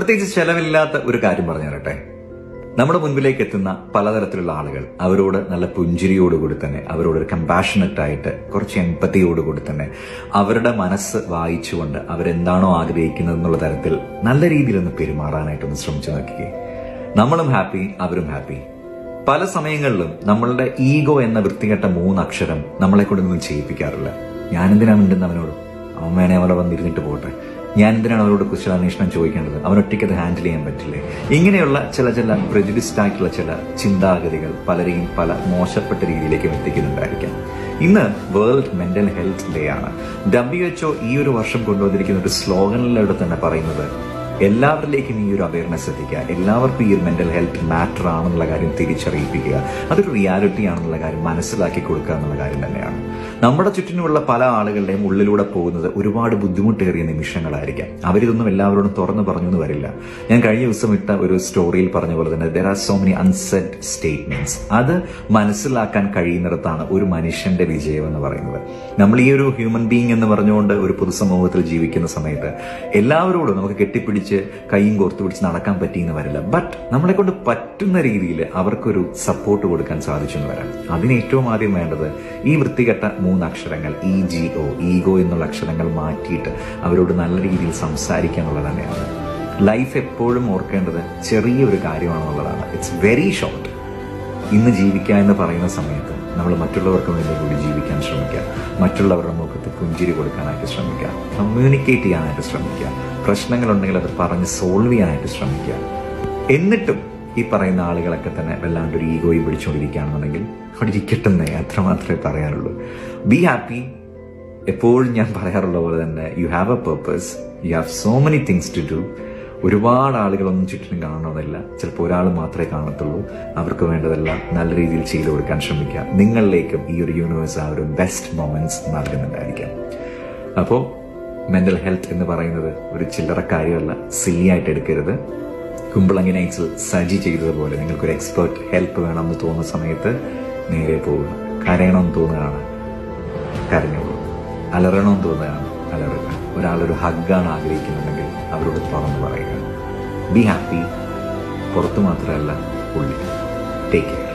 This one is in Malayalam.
പ്രത്യേകിച്ച് ചെലവില്ലാത്ത ഒരു കാര്യം പറഞ്ഞു തരട്ടെ നമ്മുടെ മുൻപിലേക്ക് എത്തുന്ന പലതരത്തിലുള്ള ആളുകൾ അവരോട് നല്ല പുഞ്ചിരിയോടുകൂടി തന്നെ അവരോട് ഒരു കമ്പാഷനറ്റ് ആയിട്ട് കുറച്ച് എമ്പത്തിയോടുകൂടി തന്നെ അവരുടെ മനസ്സ് വായിച്ചുകൊണ്ട് അവരെന്താണോ ആഗ്രഹിക്കുന്നത് എന്നുള്ള തരത്തിൽ നല്ല രീതിയിൽ ഒന്ന് പെരുമാറാനായിട്ടൊന്ന് ശ്രമിച്ചു നോക്കിക്കേ നമ്മളും ഹാപ്പി അവരും ഹാപ്പി പല സമയങ്ങളിലും നമ്മളുടെ ഈഗോ എന്ന വൃത്തികെട്ട മൂന്നക്ഷരം നമ്മളെ കൊണ്ടൊന്നും ചെയ്യിപ്പിക്കാറില്ല ഞാനെന്തിനാ മിണ്ടുന്ന അവനോട് അവൻ വേണേ അവിടെ വന്നിരുന്നിട്ട് പോട്ടെ ഞാൻ എന്തിനാണ് അവരോട് കുശലാന്വേഷണം ചോദിക്കേണ്ടത് അവനൊറ്റയ്ക്ക് അത് ഹാൻഡിൽ ചെയ്യാൻ പറ്റില്ലേ ഇങ്ങനെയുള്ള ചില ചില പ്രജുഡിസ്ഡ് ആയിട്ടുള്ള ചില ചിന്താഗതികൾ പലരെയും പല മോശപ്പെട്ട രീതിയിലേക്കും എത്തിക്കുന്നുണ്ടായിരിക്കാം ഇന്ന് വേൾഡ് മെന്റൽ ഹെൽത്ത് ഡേ ആണ് ഡബ്ല്യു എച്ച്ഒ ഈ ഒരു വർഷം കൊണ്ടുവന്നിരിക്കുന്ന ഒരു സ്ലോഗനിലൂടെ തന്നെ പറയുന്നത് എല്ലാവരിലേക്കും ഈ ഒരു അവയർനെസ് എത്തിക്കുക എല്ലാവർക്കും ഈ ഒരു മെന്റൽ ഹെൽത്ത് മാറ്റർ ആണെന്നുള്ള കാര്യം തിരിച്ചറിയിപ്പിക്കുക അതൊരു റിയാലിറ്റി ആണെന്നുള്ള കാര്യം മനസ്സിലാക്കി കൊടുക്കുക എന്നുള്ള കാര്യം തന്നെയാണ് നമ്മുടെ ചുറ്റിനുമുള്ള പല ആളുകളുടെയും ഉള്ളിലൂടെ പോകുന്നത് ഒരുപാട് ബുദ്ധിമുട്ടേറിയ നിമിഷങ്ങളായിരിക്കാം അവരിതൊന്നും എല്ലാവരോടും തുറന്നു പറഞ്ഞു എന്ന് വരില്ല ഞാൻ കഴിഞ്ഞ ദിവസം ഇട്ട ഒരു സ്റ്റോറിയിൽ പറഞ്ഞ പോലെ തന്നെ there are so many unsaid statements അത് മനസ്സിലാക്കാൻ കഴിയുന്നിടത്താണ് ഒരു മനുഷ്യന്റെ വിജയം എന്ന് പറയുന്നത് നമ്മൾ ഈ ഒരു ഹ്യൂമൻ ബീങ് എന്ന് പറഞ്ഞുകൊണ്ട് ഒരു പൊതുസമൂഹത്തിൽ ജീവിക്കുന്ന സമയത്ത് എല്ലാവരോടും നമുക്ക് കെട്ടിപ്പിടിച്ച് കൈയും കോർത്തു പിടിച്ച് നടക്കാൻ പറ്റിയെന്ന് വരില്ല ബട്ട് നമ്മളെ കൊണ്ട് പറ്റുന്ന രീതിയിൽ അവർക്കൊരു സപ്പോർട്ട് കൊടുക്കാൻ സാധിച്ചു എന്ന് വരാം അതിന് ഏറ്റവും ആദ്യം വേണ്ടത് ഈ വൃത്തികെട്ട മൂന്ന് അക്ഷരങ്ങൾ ഇ ജി ഒ ഈഗോ എന്നുള്ള അക്ഷരങ്ങൾ മാറ്റിയിട്ട് അവരോട് നല്ല രീതിയിൽ സംസാരിക്കുക എന്നുള്ളത് തന്നെയാണ് ലൈഫ് എപ്പോഴും ഓർക്കേണ്ടത് ചെറിയൊരു കാര്യമാണെന്നുള്ളതാണ് ഇറ്റ്സ് വെരി ഷോർട്ട് ഇന്ന് ജീവിക്കുക എന്ന് പറയുന്ന സമയത്ത് നമ്മൾ മറ്റുള്ളവർക്ക് വേണ്ടി കൂടി ജീവിക്കാൻ ശ്രമിക്കുക മറ്റുള്ളവരുടെ മുഖത്ത് പുഞ്ചിരി കൊടുക്കാനായിട്ട് ശ്രമിക്കുക കമ്മ്യൂണിക്കേറ്റ് ചെയ്യാനായിട്ട് ശ്രമിക്കുക പ്രശ്നങ്ങളുണ്ടെങ്കിൽ അത് പറഞ്ഞ് സോൾവ് ചെയ്യാനായിട്ട് ശ്രമിക്കുക എന്നിട്ടും ഈ പറയുന്ന ആളുകളൊക്കെ തന്നെ വല്ലാണ്ട് ഒരു ഈഗോയും പിടിച്ചുകൊണ്ടിരിക്കുകയാണെന്നുണ്ടെങ്കിൽ അവിടെ ഇരിക്കട്ടെന്നേ അത്ര മാത്രമേ പറയാനുള്ളൂ ബി ഹാപ്പി എപ്പോഴും ഞാൻ പറയാറുള്ള പോലെ തന്നെ you have a purpose you have so many things to do ഒരുപാട് ആളുകളൊന്നും ചുറ്റിനും കാണണമെന്നില്ല ചിലപ്പോൾ ഒരാൾ മാത്രമേ കാണത്തുള്ളൂ അവർക്ക് വേണ്ടതെല്ലാം നല്ല രീതിയിൽ ചെയ്തു കൊടുക്കാൻ ശ്രമിക്കുക നിങ്ങളിലേക്കും ഈ ഒരു യൂണിവേഴ്സ് ആ ഒരു ബെസ്റ്റ് മൊമെന്റ്സ് നൽകുന്നുണ്ടായിരിക്കാം അപ്പോൾ മെന്റൽ ഹെൽത്ത് എന്ന് പറയുന്നത് ഒരു ചില്ലറ കാര്യമല്ല സില്ലി ആയിട്ട് എടുക്കരുത് കുമ്പളങ്ങി നൈറ്റ്സിൽ സജി ചെയ്തതുപോലെ നിങ്ങൾക്കൊരു എക്സ്പേർട്ട് ഹെൽപ്പ് വേണമെന്ന് തോന്നുന്ന സമയത്ത് നേരെ പോവുക കരയണമെന്ന് തോന്നുകയാണ് കരഞ്ഞോളൂ അലറണമെന്ന് തോന്നുകയാണ് അലറുക ഒരാളൊരു ഹഗ്ഗാണ് ആഗ്രഹിക്കുന്നുണ്ടെങ്കിൽ അവരോട് തുറന്നു പറയുക ബി ഹാപ്പി പുറത്ത് മാത്രമല്ല ഉള്ളിൽ ടേക്ക് കെയർ